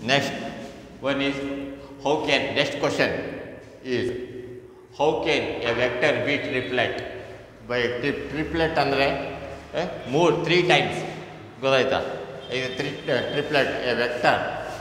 Next one is how can next question is how can a vector be triplet by tri- triplet ಅಂದರೆ ಮೂರು three times ಗೊತ್ತಾಯ್ತಾ ಇದು three triplet a vector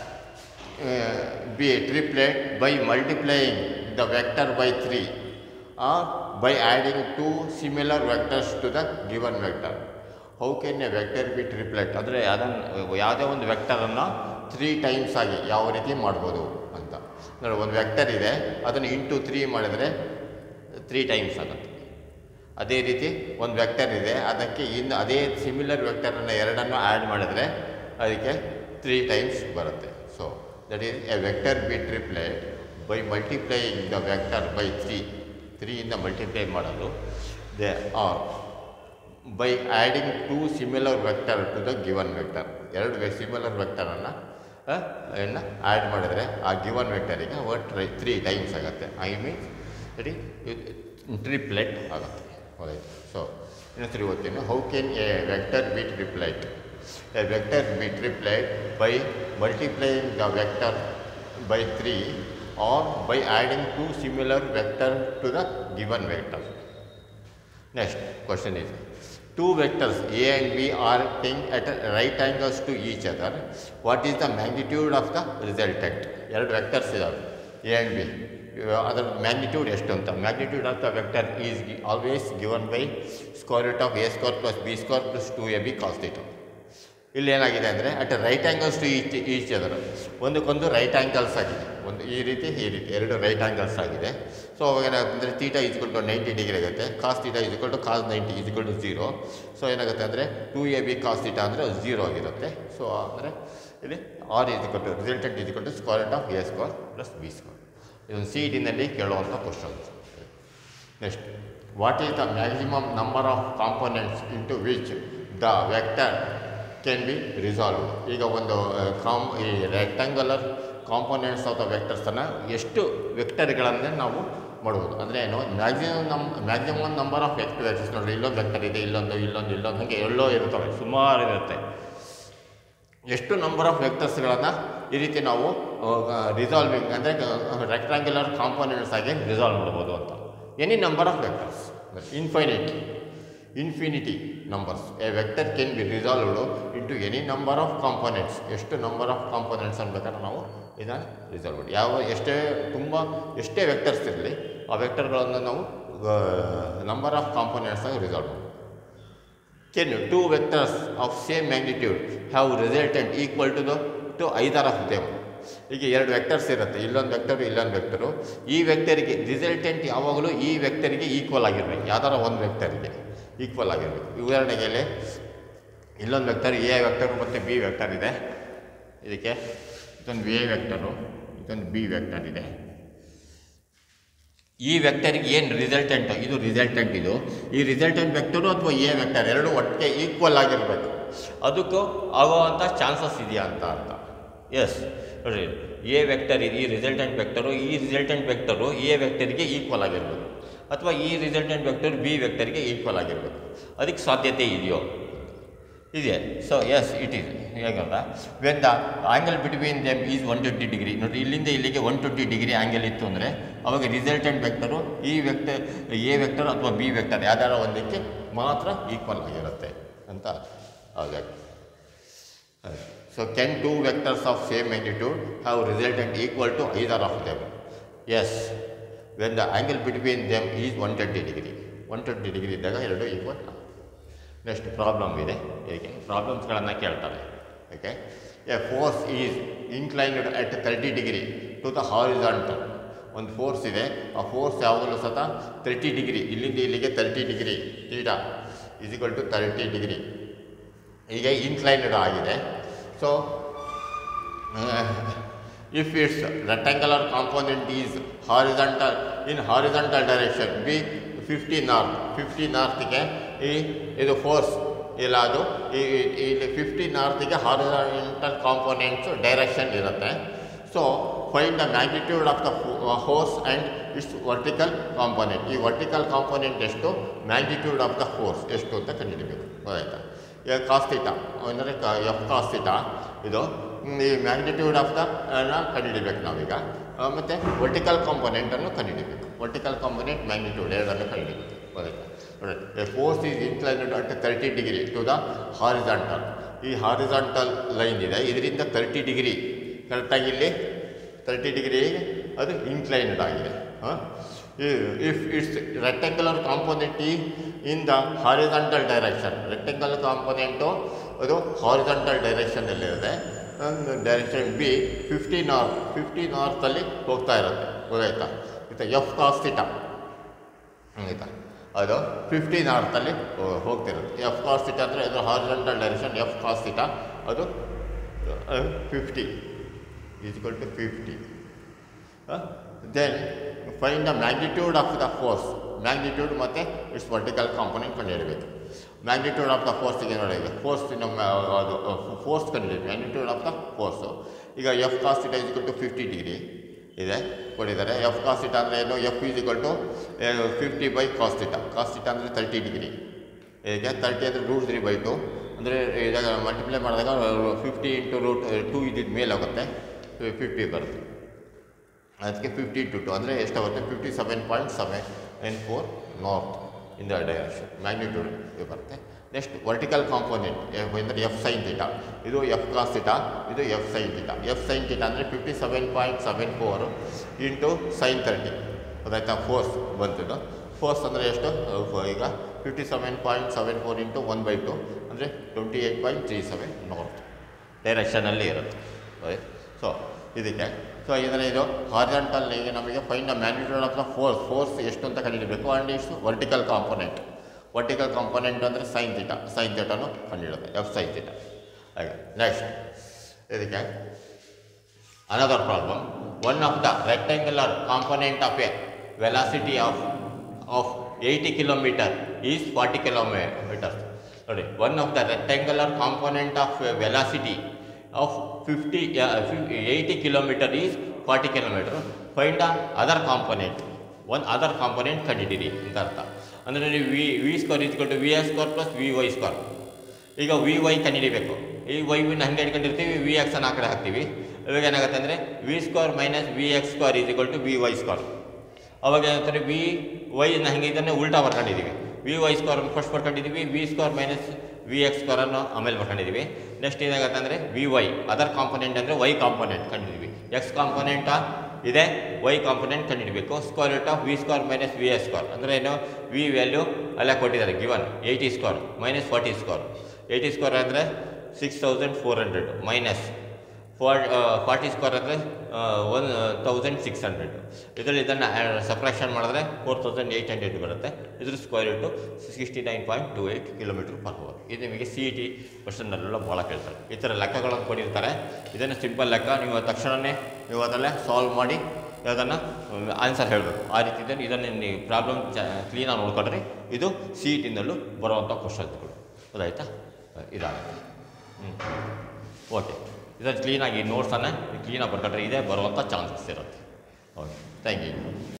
be a triplet by multiplying the vector by 3 or by adding two similar vectors to the given vector. How can a vector be triplet ಅಂದರೆ ಅದನ್ನು ಯಾವುದೇ ಒಂದು ವೆಕ್ಟರನ್ನು three times ಆಗಿ ಯಾವ ರೀತಿ ಮಾಡ್ಬೋದು ಅಂತ ನೋಡಿ ಒಂದು ವೆಕ್ಟರ್ ಇದೆ ಅದನ್ನು ಇಂಟು ತ್ರೀ ಮಾಡಿದರೆ ತ್ರೀ ಟೈಮ್ಸ್ ಆಗುತ್ತೆ ಅದೇ ರೀತಿ ಒಂದು ವೆಕ್ಟರ್ ಇದೆ ಅದಕ್ಕೆ ಇನ್ನು ಅದೇ ಸಿಮಿಲರ್ ವೆಕ್ಟರನ್ನು ಎರಡನ್ನು ಆ್ಯಡ್ ಮಾಡಿದರೆ ಅದಕ್ಕೆ ತ್ರೀ ಟೈಮ್ಸ್ ಬರುತ್ತೆ so that is a vector be triplet by multiplying the vector by three ತ್ರೀಯಿಂದ ಮಲ್ಟಿಪ್ಲೈ ಮಾಡೋದು the or by adding two similar vector to the given vector ಎರಡು ಸಿಮಿಲರ್ ವೆಕ್ಟರನ್ನು ಅನ್ನು ಆ್ಯಡ್ ಮಾಡಿದರೆ ಆ ಗಿವನ್ ವೆಕ್ಟರಿಗೆ ಒಟ್ಟು ಟ್ರೈ ತ್ರೀ ಟೈಮ್ಸ್ ಆಗುತ್ತೆ ಐ ಮೀನ್ಸ್ ಸರಿ ಟ್ರಿಪ್ಲೆಟ್ ಆಗುತ್ತೆ ಹೌದಾಯ್ತು ಸೊ ಇನ್ನೊಂದ್ಸರಿ ಓದ್ತೀನಿ how can a vector be triplet a vector be triplet by multiplying the vector by three or by adding two similar vector to the given vector Next question is two vectors A and B are acting at right angles to each other. What is the magnitude of the resultant? ಎರಡು vectors ಇದಾವೆ A and B ಅದರ magnitude ಎಷ್ಟು ಅಂತ magnitude of the vector is always given by square root of A square plus B square plus two A B cos theta ಇಲ್ಲಿ ಏನಾಗಿದೆ ಅಂದರೆ at right angles to each each ಅದರ ಒಂದಕ್ಕೊಂದು right angles ಆಗಿದೆ ಒಂದು ಈ ರೀತಿ ಈ ರೀತಿ ಎರಡು ರೈಟ್ ಆ್ಯಂಗಲ್ಸ್ ಆಗಿದೆ ಸೊ ಅವಾಗ ಏನಾಗುತ್ತೆ theta is equal to ninety degree ಆಗುತ್ತೆ cos theta is equal to cos ninety is equal to zero so ಏನಾಗುತ್ತೆ ಅಂದರೆ two A B cos theta ಅಂದರೆ ಝೀರೋ ಆಗಿರುತ್ತೆ ಸೊ ಅಂದರೆ ಇಲ್ಲಿ R is equal to resultant is equal to square root of A square plus B square ಇದೊಂದು C ಡಿನಲ್ಲಿ ಕೇಳುವಂಥ questions next what is the maximum number of components into which the vector can be resolve ಈಗ ಒಂದು com ಈ rectangular components of the ವೆಕ್ಟರ್ಸನ್ನು ಎಷ್ಟು ವೆಕ್ಟರ್ಗಳನ್ನು ನಾವು ಮಾಡ್ಬೋದು ಅಂದರೆ ಏನು ಮ್ಯಾಕ್ಸಿಮಮ್ ನಮ್ maximum number of vector vectors ನೋಡಿರಿ ಇಲ್ಲೊಂದು ವೆಕ್ಟರ್ ಇದೆ ಇಲ್ಲೊಂದು ಇಲ್ಲೊಂದು ಇಲ್ಲೊಂದು ಹಾಗೆ ಎಲ್ಲೋ ಇರ್ತವೆ ಸುಮಾರು ಇರುತ್ತೆ ಎಷ್ಟು ನಂಬರ್ ಆಫ್ ವೆಕ್ಟರ್ಸ್ಗಳನ್ನು ಈ ರೀತಿ ನಾವು ರಿಸಾಲ್ವಿಂಗ್ ಅಂದರೆ ರೆಕ್ಟಾಂಗ್ಯುಲರ್ ಕಾಂಪೋನೆಂಟ್ಸ್ ಆಗಿ ರಿಸಾಲ್ವ್ ಮಾಡ್ಬೋದು ಅಂತ any number of vectors infinity infinity numbers a vector can be resolved into any number of components ಎಷ್ಟು ನಂಬರ್ ಆಫ್ ಕಾಂಪೋನೆಂಟ್ಸ್ ಅನ್ಬೇಕಾದ್ರೆ ನಾವು ಇದನ್ನು ರಿಸಾಲ್ವ್ ಮಾಡಿ ಯಾವ ಎಷ್ಟೇ ತುಂಬ ಎಷ್ಟೇ ವೆಕ್ಟರ್ಸ್ ಇರಲಿ ಆ ವೆಕ್ಟರ್ಗಳನ್ನು ನಾವು ನಂಬರ್ ಆಫ್ ಕಾಂಪೋನೆಂಟ್ಸ್ ಆಗಿ ರಿಸಾಲ್ವ್ ಮಾಡ್ಬೋದು Can two vectors of same magnitude have resultant equal to the to either of them? ಈಗ ಎರಡು ವೆಕ್ಟರ್ಸ್ ಇರುತ್ತೆ ಇಲ್ಲೊಂದು ವೆಕ್ಟರು ಇಲ್ಲೊಂದು ವೆಕ್ಟರು ಈ ವೆಕ್ಟರಿಗೆ ರಿಸಲ್ಟೆಂಟ್ ಯಾವಾಗಲೂ ಈ ವೆಕ್ಟರಿಗೆ ಈಕ್ವಲ್ ಆಗಿರಬೇಕು ಯಾವ್ದಾರ ಒಂದು ವೆಕ್ಟರಿಗೆ ಈಕ್ವಲ್ ಆಗಿರಬೇಕು ಉದಾಹರಣೆಗೆ ಇಲ್ಲಿ ಇಲ್ಲೊಂದು ವೆಕ್ಟರ್ ಎ ವೆಕ್ಟರು ಮತ್ತು ಬಿ ವೆಕ್ಟರ್ ಇದೆ ಇದಕ್ಕೆ ಇದೊಂದು ಎ ವೆಕ್ಟರು ಇದೊಂದು ಬಿ ವೆಕ್ಟರ್ ಇದೆ ಈ ವೆಕ್ಟರ್ಗೆ ಏನು ರಿಸಲ್ಟೆಂಟ್ ಇದು ರಿಸಲ್ಟೆಂಟ್ ಇದು ಈ ರಿಸಲ್ಟೆಂಟ್ ವೆಕ್ಟರು ಅಥವಾ ಎ ವೆಕ್ಟರ್ ಎರಡು ಒಟ್ಟಿಗೆ ಈಕ್ವಲ್ ಆಗಿರಬೇಕು ಅದಕ್ಕೂ ಆಗುವಂಥ ಚಾನ್ಸಸ್ ಇದೆಯಾ ಅಂತ ಅರ್ಥ ಎಸ್ ನೋಡಿರಿ ಎ ವೆಕ್ಟರ್ ಇದೆ ಈ ರಿಸಲ್ಟೆಂಟ್ ವೆಕ್ಟರು ಈ ರಿಸಲ್ಟೆಂಟ್ ವೆಕ್ಟರು ಎ ವೆಕ್ಟರ್ಗೆ ಈಕ್ವಲ್ ಆಗಿರಬೇಕು ಅಥವಾ ಈ ರಿಸಲ್ಟೆಂಟ್ ವೆಕ್ಟರ್ ಬಿ ವೆಕ್ಟರ್ಗೆ ಈಕ್ವಲ್ ಆಗಿರಬೇಕು ಅದಕ್ಕೆ ಸಾಧ್ಯತೆ ಇದೆಯೋ ಇದೆ ಸೊ ಎಸ್ ಇಟ್ ಈಸ್ ಹೇಗಲ್ಲ when the angle between them is one twenty degree ನೋಡಿ ಇಲ್ಲಿಂದ ಇಲ್ಲಿಗೆ ಒನ್ ಟ್ವೆಂಟಿ ಡಿಗ್ರಿ ಆ್ಯಂಗಲ್ ಇತ್ತು ಅಂದರೆ ಅವಾಗ ರಿಸಲ್ಟೆಂಟ್ ವೆಕ್ಟರು ಈ ವೆಕ್ಟರ್ ಎ ವೆಕ್ಟರ್ ಅಥವಾ ಬಿ ವೆಕ್ಟರ್ ಯಾವ್ದಾರ ಒಂದಕ್ಕೆ ಮಾತ್ರ ಈಕ್ವಲ್ ಆಗಿರುತ್ತೆ ಅಂತ ಆಗ so can two vectors of same magnitude have resultant equal to either of them yes when the angle between them is one twenty degree one twenty degree ಇದ್ದಾಗ ಎರಡು equal next problem ಇದೆ ಇದಕ್ಕೆ ಪ್ರಾಬ್ಲಮ್ಸ್ಗಳನ್ನು ಕೇಳ್ತಾರೆ okay a force is inclined at thirty degree to the horizontal ಒಂದು force ಇದೆ ಆ force ಯಾವಾಗಲೂ ಸತ ತರ್ಟಿ ಡಿಗ್ರಿ ಇಲ್ಲಿಂದ ಇಲ್ಲಿಗೆ thirty degree theta is equal to thirty degree ಈಗ ಇನ್ಕ್ಲೈನ್ಡ್ ಆಗಿದೆ so if its rectangular component is horizontal in horizontal direction be 50 north 50 ನಾರ್ತ್ಗೆ ಈ ಇದು ಫೋರ್ಸ್ ಇಲ್ಲ ಅದು ಈ ಈ- ಇಲ್ಲಿ ಫಿಫ್ಟಿ ನಾರ್ತಿಗೆ ಹಾರಿಜಾಂಟಲ್ ಕಾಂಪೋನೆಂಟ್ಸ್ ಡೈರೆಕ್ಷನ್ ಇರುತ್ತೆ so find the magnitude of the force and its vertical component ಈ ವರ್ಟಿಕಲ್ ಕಾಂಪೋನೆಂಟ್ ಎಷ್ಟು ಮ್ಯಾಗ್ನಿಟ್ಯೂಡ್ ಆಫ್ ದ ಫೋರ್ಸ್ ಎಷ್ಟು ಅಂತ ಕಂಡುಹಿಡಿಬೇಕು ಗೊತ್ತಾಯ್ತಾ ಈಗ ಕಾಸ್ತಿಟ ಅಂದರೆ ಎಫ್ ಕಾಸ್ತಿಟ ಇದು ಈ ಮ್ಯಾಗ್ನಿಟ್ಯೂಡ್ ಆಫ್ ದ ಕಂಡುಹಿಡಿಬೇಕು ನಾವೀಗ ಆ, ಮತ್ತೆ ವರ್ಟಿಕಲ್ ಕಾಂಪೊನೆಂಟನ್ನು ಕಂಡುಹಿಡಿಬೇಕು ವರ್ಟಿಕಲ್ ಕಾಂಪೊನೆಂಟ್ ಮ್ಯಾಗ್ನಿಟ್ಯೂಡ್ ಎರಡನ್ನು ಕಂಡುಹಿಡಿಬೇಕು ಗೊತ್ತಾಯ್ತಾ ನೋಡಿ force is inclined at thirty degree to the horizontal ಈ ಹಾರಿಜಾಂಟಲ್ ಲೈನ್ ಇದೆ ಇದರಿಂದ ತರ್ಟಿ ಡಿಗ್ರಿ ಕರೆಕ್ಟಾಗಿ ಇಲ್ಲಿ ತರ್ಟಿ ಡಿಗ್ರಿ ಅದು ಇನ್ಕ್ಲೈನ್ಡ್ ಆಗಿದೆ ಇಫ್ ಇಟ್ಸ್ ರೆಕ್ಟಂಗುಲರ್ ಕಾಂಪೊನೆಂಟ್ ಈ in the horizontal direction rectangle component ಅದು ಹಾರಿಜಾಂಟಲ್ ಡೈರೆಕ್ಷನಲ್ಲಿರುತ್ತೆ direction B fifty north fifty ನಾರ್ತಲ್ಲಿ ಹೋಗ್ತಾ ಇರುತ್ತೆ ಗೊತ್ತಾಯ್ತಾ ಇದು ಎಫ್ ಕಾಸ್ತಿಟ ಆಯಿತಾ ಅದು ಫಿಫ್ಟಿ ನಾರ್ತಲ್ಲಿ ಹೋಗ್ತಿರುತ್ತೆ ಎಫ್ ಕಾಸ್ತಿಟ ಅಂದರೆ ಅದು ಹಾರಿಜಾಂಟಲ್ ಡೈರೆಕ್ಷನ್ ಎಫ್ ಕಾಸ್ತಿಟ ಅದು fifty equal to fifty then find the magnitude of the force magnitude ಮತ್ತು ಇಟ್ಸ್ ವರ್ಟಿಕಲ್ ಕಾಂಪೊನೆಂಟ್ ಕಂಡುಹಿಡಬೇಕು ಮ್ಯಾಗ್ನಿಟ್ಯೂಡ್ ಆಫ್ ದ ಫೋರ್ಸಿಗೆ ನೋಡಿದೆ ಫೋರ್ಸ್ ನಮ್ಮ ಅದು ಫೋರ್ಸ್ ಕಂಡುಹಿಡಿಬೇಕು ಮ್ಯಾಗ್ನಿಟ್ಯೂಡ್ ಆಫ್ ದ ಫೋರ್ಸು ಈಗ F cos theta is equal to fifty degree ಇದೆ ಕೊಟ್ಟಿದ್ದಾರೆ ಎಫ್ ಕಾಸ್ಟಿಟ ಅಂದರೆ ಏನು F is equal to fifty by cos theta cos theta ಅಂದರೆ ತರ್ಟಿ ಡಿಗ್ರಿ ಈಗ ತರ್ಟಿ ಅಂದರೆ ರೂಟ್ ತ್ರೀ ಬೈ ಟು ಅಂದರೆ ಇದಾಗ ಮಲ್ಟಿಪ್ಲೈ ಮಾಡಿದಾಗ ಫಿಫ್ಟಿ ಇಂಟು ರೂಟ್ ಟೂ ಇದ್ದಿದ್ದು ಮೇಲೆ ಹೋಗುತ್ತೆ ಫಿಫ್ಟಿ ಬರುತ್ತೆ ಅದಕ್ಕೆ ಫಿಫ್ಟಿ ಟು ಟು ಅಂದರೆ ಎಷ್ಟಾಗುತ್ತೆ fifty seven point seven nine four north in the direction magnitude ಇದು ಬರುತ್ತೆ ನೆಕ್ಸ್ಟ್ ವರ್ಟಿಕಲ್ ಕಾಂಪೋನೆಂಟ್ ಅಂದರೆ ಎಫ್ ಸೈನ್ ಥೀಟಾ ಇದು ಎಫ್ ಕಾಸ್ ಥೀಟಾ ಇದು F sine theta F sine theta ಅಂದರೆ fifty seven point seven four into sine thirty ಅದಾಯ್ತಾ force ಬಂತಿದ್ದು force ಅಂದರೆ ಎಷ್ಟು ಅಹ್, ಈಗ fifty seven point seven four into one by two ಅಂದರೆ twenty eight point three seven north ಡೈರೆಕ್ಷನಲ್ಲಿ ಇರುತ್ತೆ so ಇದಕ್ಕೆ ಸೊ ಇದರ ಇದು ಹಾರಿಜಾಂಟಲ್ ಈಗ ನಮಗೆ find the magnitude of the force force ಎಷ್ಟು ಅಂತ ಕಂಡುಹಿಡಬೇಕು ಆ್ಯಂಡ್ ಇಷ್ಟು ವರ್ಟಿಕಲ್ ಕಾಂಪೊನೆಂಟ್ ವರ್ಟಿಕಲ್ ಕಾಂಪೊನೆಂಟ್ ಅಂದರೆ ಸೈನ್ ಥೀಟಾ ಸೈನ್ ಥೀಟಾನು ಕಂಡುಹಿಡಬೇಕು ಎಫ್ ಸೈನ್ ಥೀಟಾ ಹಾಗೆ ನೆಕ್ಸ್ಟ್ ಇದಕ್ಕೆ another problem one of the rectangular component of a velocity of of 80 kilometer is 40 kilometers sorry one of the rectangular component of a velocity of 50 uh, 50 80 kilometer is 40 kilometer find the other component one other component ಕಂಡಿದ್ದೀರಿ ಅಂತ ಅರ್ಥ ಅಂದರೆ ನೀವು V V square is equal to V S square plus V Y square ಈಗ V Y ಕಂಡುಹಿಡಿಬೇಕು ಈ Y ವಿನ ಹಂಗೆ ಇಟ್ಕೊಂಡಿರ್ತೀವಿ ವಿ ಎಕ್ಸ್ ಅನ್ನು ಆ ಕಡೆ ಹಾಕ್ತೀವಿ ಇವಾಗ ಏನಾಗುತ್ತೆ ಅಂದರೆ V square minus V X square is equal to V Y square ಅವಾಗ ಏನಂತಾರೆ ವಿ ವೈನ ಹಂಗೆ ಇದನ್ನು ಉಲ್ಟಾ ಬರ್ಕೊಂಡಿದ್ದೀವಿ ವಿ ವೈ ಸ್ಕ್ವೇರ್ ಫಸ್ಟ್ ಬರ್ಕೊಂಡಿದ್ದೀವಿ V square minus V X ಸ್ಕ್ವೇರನ್ನು ಆಮೇಲೆ ಬರ್ಕೊಂಡಿದ್ದೀವಿ ನೆಕ್ಸ್ಟ್ ಏನಾಗುತ್ತೆ ಅಂದರೆ ವಿ ವೈ ಅದರ್ ಕಾಂಪೊನೆಂಟ್ ಅಂದರೆ ವೈ ಕಾಂಪೊನೆಂಟ್ ಕಂಡಿದ್ದೀವಿ ಎಕ್ಸ್ ಕಾಂಪೊನೆಂಟಾ ಇದೆ ವೈ ಕಾಂಪೊನೆಂಟ್ ಕಂಡುಹಿಡಬೇಕು square root of V square minus V S square ಅಂದರೆ ಏನು ವಿ ವ್ಯಾಲ್ಯೂ ಅಲ್ಲೇ ಕೊಟ್ಟಿದ್ದಾರೆ given eighty square minus forty square eighty square ಅಂದರೆ six thousand four hundred minus for forty square ಅಂದರೆ ಒನ್ ತೌಸಂಡ್ ಸಿಕ್ಸ್ ಹಂಡ್ರೆಡ್ ಇದರಲ್ಲಿ ಇದನ್ನು subtraction ಮಾಡಿದ್ರೆ four thousand eight hundred ಬರುತ್ತೆ ಇದ್ರ ಸ್ಕ್ವೇರ್ ಇಟ್ಟು sixty nine point two eight kilometre per hour ಇದು ನಿಮಗೆ ಸಿ ಇ ಟಿ ಕ್ವಶನ್ನಲ್ಲೆಲ್ಲ ಭಾಳ ಕೇಳ್ತಾರೆ ಈ ಥರ ಲೆಕ್ಕಗಳನ್ನು ಕೊಟ್ಟಿರ್ತಾರೆ ಇದನ್ನು ಸಿಂಪಲ್ ಲೆಕ್ಕ ನೀವು ತಕ್ಷಣವೇ ನೀವು ಅದರಲ್ಲೇ ಸಾಲ್ವ್ ಮಾಡಿ ಅದನ್ನು ಆನ್ಸರ್ ಹೇಳಬೇಕು ಆ ರೀತಿ ಇದನ್ನು ಇದನ್ನು ನೀವು ಪ್ರಾಬ್ಲಮ್ ಚ ಕ್ಲೀನಾಗಿ ನೋಡ್ಕೊಂಡ್ರೆ ಇದು ಸಿ ಇ ಟಿನಲ್ಲೂ ಬರುವಂಥ ಕ್ವಶನ್ಸ್ಗಳು ಗೊತ್ತಾಯ್ತಾ ಇದಾಗುತ್ತೆ ಹ್ಞೂ ಓಕೆ ಇದನ್ನು ಕ್ಲೀನಾಗಿ ನೋಟ್ಸನ್ನು ಕ್ಲೀನಾಗಿ ಬರ್ಕೊಂಡ್ರೆ ಇದೇ ಬರುವಂಥ ಚಾನ್ಸಸ್ ಇರುತ್ತೆ ಓಕೆ ಥ್ಯಾಂಕ್ ಯು